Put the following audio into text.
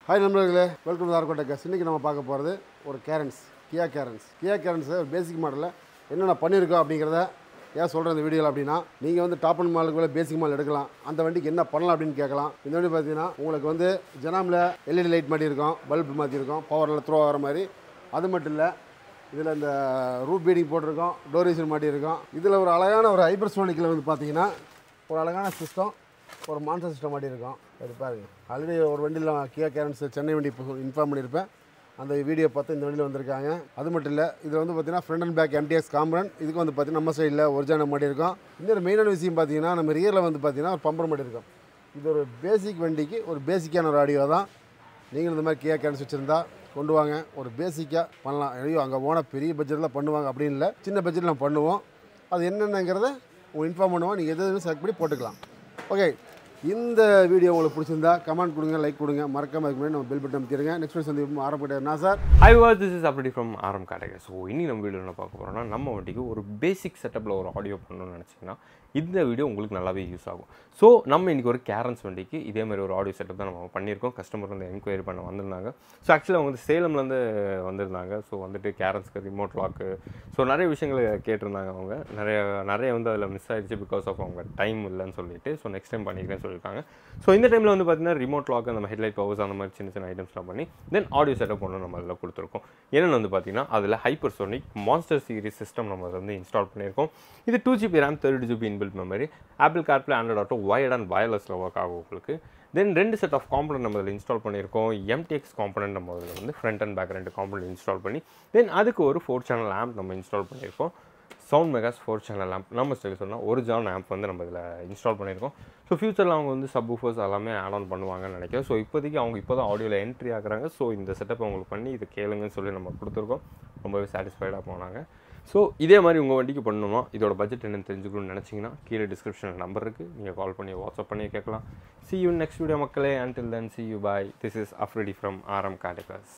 hi நண்பர்களே welcome தார்கோட்டை case இன்றைக்கி நம்ம பார்க்க போகிறது ஒரு Carens Kia Carens Kia Carens ஒரு பேசிக் மாடலில் என்னென்ன பண்ணியிருக்கோம் அப்படிங்கிறத ஏன் சொல்கிறேன் இந்த வீடியோவில் அப்படின்னா நீங்கள் வந்து டாப் அண்ட் மாலுக்கு மேலே பேசிக் மால் எடுக்கலாம் அந்த வண்டிக்கு என்ன பண்ணலாம் அப்படின்னு கேட்கலாம் இந்த வண்டி பார்த்தீங்கன்னா உங்களுக்கு வந்து ஜனாமில் எல்இடி லைட் மாட்டியிருக்கோம் பல்ப் மாற்றிருக்கோம் பவரில் த்ரோ ஆகிற மாதிரி அது மட்டும் இல்லை இதில் இந்த ரூப் பீடிங் போட்டிருக்கோம் டோரேஷன் மாட்டியிருக்கோம் இதில் ஒரு அழகான ஒரு ஹைப்பர்சோனிக்கில் வந்து பார்த்தீங்கன்னா ஒரு அழகான சிஸ்டம் ஒரு மான்சர் சிஸ்டம் மாட்டியிருக்கோம் அது பாருங்க ஆல்ரெடி ஒரு வண்டியில் கியா கேரன்ஸ் சென்னை வண்டி இன்ஃபார்ம் பண்ணியிருப்பேன் அந்த வீடியோ பார்த்து இந்த வண்டியில் வந்திருக்காங்க அது மட்டும் இல்லை இதில் வந்து பார்த்தீங்கன்னா front and back MTX component இதுக்கு வந்து பார்த்தீங்கன்னா நம்ம சைடில் ஒரிஜினல் மாட்டியிருக்கோம் இன்னொரு மெயினான விஷயம் பார்த்தீங்கன்னா நம்ம ரியரில் வந்து பார்த்தீங்கன்னா ஒரு பம்பர் மாட்டியிருக்கோம் இது ஒரு பேசிக் வண்டிக்கு ஒரு பேசிக்கான ஒரு ஆடியோ தான் நீங்கள் இந்த மாதிரி கியா கேரன்ஸ் வச்சுருந்தா கொண்டு வாங்க ஒரு பேசிக்காக பண்ணலாம் ஐயோ அங்கே போனால் பெரிய பட்ஜெட்டில் பண்ணுவாங்க அப்படின்னு இல்லை சின்ன பட்ஜெட்டில் நம்ம பண்ணுவோம் அது என்னென்னங்கிறத உங்களுக்கு இன்ஃபார்ம் பண்ணுவோம் நீங்கள் எது எதுவும் செலக்ட் பண்ணி போட்டுக்கலாம் ஓகே இந்த வீடியோ உங்களுக்கு பிடிச்சிருந்தா கமெண்ட் கொடுங்க லைக் கொடுங்க மறக்காம அதுக்கு முன்னாடி நம்ம பெல் பட்டன் அமைத்திருங்க நெக்ஸ்ட் வீடியோ சந்திப்பு ஆரம்பிக்கிட்டே நான் sir hi was this is அப்படி ஃப்ரம் ஆரம் கேட்டகரி ஸோ இனி நம்ம வீடியோ என்ன பார்க்க போகிறோம்னா நம்ம வண்டிக்கு ஒரு பேசிக் செட்டப்பில் ஒரு ஆடியோ பண்ணணும்னு நினச்சிங்கன்னா இந்த வீடியோ உங்களுக்கு நல்லாவே யூஸ் ஆகும் ஸோ நம்ம இன்றைக்கி ஒரு கேரன்ஸ் வண்டிக்கு இதே மாதிரி ஒரு ஆடியோ செட்டப் தான் நம்ம பண்ணியிருக்கோம் கஸ்டமர் வந்து என்கொயரி பண்ண வந்திருந்தாங்க ஸோ ஆக்சுவலாக அவங்க வந்து சேலம்லேருந்து வந்திருந்தாங்க ஸோ வந்துட்டு கேரன்ஸ்க்கு ரிமோட் லாக்கு ஸோ நிறைய விஷயங்களை கேட்டிருந்தாங்க அவங்க நிறைய நிறைய வந்து அதில் மிஸ் ஆயிடுச்சு பிகாஸ் ஆஃப் அவங்க டைம் இல்லைன்னு சொல்லிட்டு ஸோ நெக்ஸ்ட் டைம் பண்ணிக்கிறேன்னு சொல்லியிருக்காங்க ஸோ இந்த டைமில் வந்து பார்த்தீங்கன்னா ரிமோட் லாக் அந்த ஹெட்லைட் பவர்ஸ் அந்த மாதிரி சின்ன சின்ன ஐட்டம்ஸ்லாம் பண்ணி தென் ஆடியோ செட்டப் ஒன்று நம்ம அதில் கொடுத்துருக்கோம் என்னென்னு வந்து பார்த்தீங்கன்னா அதில் hyper sonic monster series system நம்ம வந்து இன்ஸ்டால் பண்ணியிருக்கோம் இது two GB RAM thirty GB inbuilt memory Apple CarPlay Android auto wired and வயர்லெஸில் ஒர்க் ஆகும் உங்களுக்கு தென் ரெண்டு செட் ஆஃப் காம்பனண்ட் நம்ம அதில் இன்ஸ்டால் பண்ணியிருக்கோம் எம்டிஎக்ஸ் காம்பனண்ட் நம்ம அதில் வந்து ஃப்ரண்ட் அண்ட் பேக் ரெண்டு காம்பனண்ட் இன்ஸ்டால் பண்ணி தென் அதுக்கு ஒரு ஃபோர் சேனல் ஆம்ப் நம்ம இன்ஸ்டால் பண்ணியிருக்கோம் சவுண்ட் மெகாஸ் ஃபோர் சேனல் ஆம்ப் நம்ம ஸ்டைல் சொன்னால் ஒரு ஜான் ஆம்ப் வந்து நம்ம இதில் இன்ஸ்டால் பண்ணியிருக்கோம் ஸோ ஃபியூச்சரில் அவங்க வந்து சப் ஊஃபர்ஸ் எல்லாமே ஆட் ஆன் பண்ணுவாங்கன்னு நினைக்கிறேன் ஸோ இப்போதைக்கு அவங்க இப்போ தான் ஆடியோவில் என்ட்ரி ஆகுறாங்க ஸோ இந்த செட்டப் அவங்களுக்கு பண்ணி இது கேளுங்கன்னு சொல்லி நம்ம கொடுத்துருக்கோம் ரொம்பவே சாட்டிஸ்ஃபைடாக போனாங்க ஸோ இதே மாதிரி உங்கள் வண்டிக்கு பண்ணணுமா இதோட பட்ஜெட் என்னன்னு தெரிஞ்சுக்கணும்னு நினச்சிங்கன்னா கீழே டிஸ்கிரிப்ஷனில் நம்பர் இருக்குது நீங்கள் கால் பண்ணி வாட்ஸ்அப் பண்ணி கேட்கலாம் சி யூ நெக்ஸ்ட் வீடியோ மக்களே until then see you bye this is Afridi from ஆரம் காட்டிகாஸ்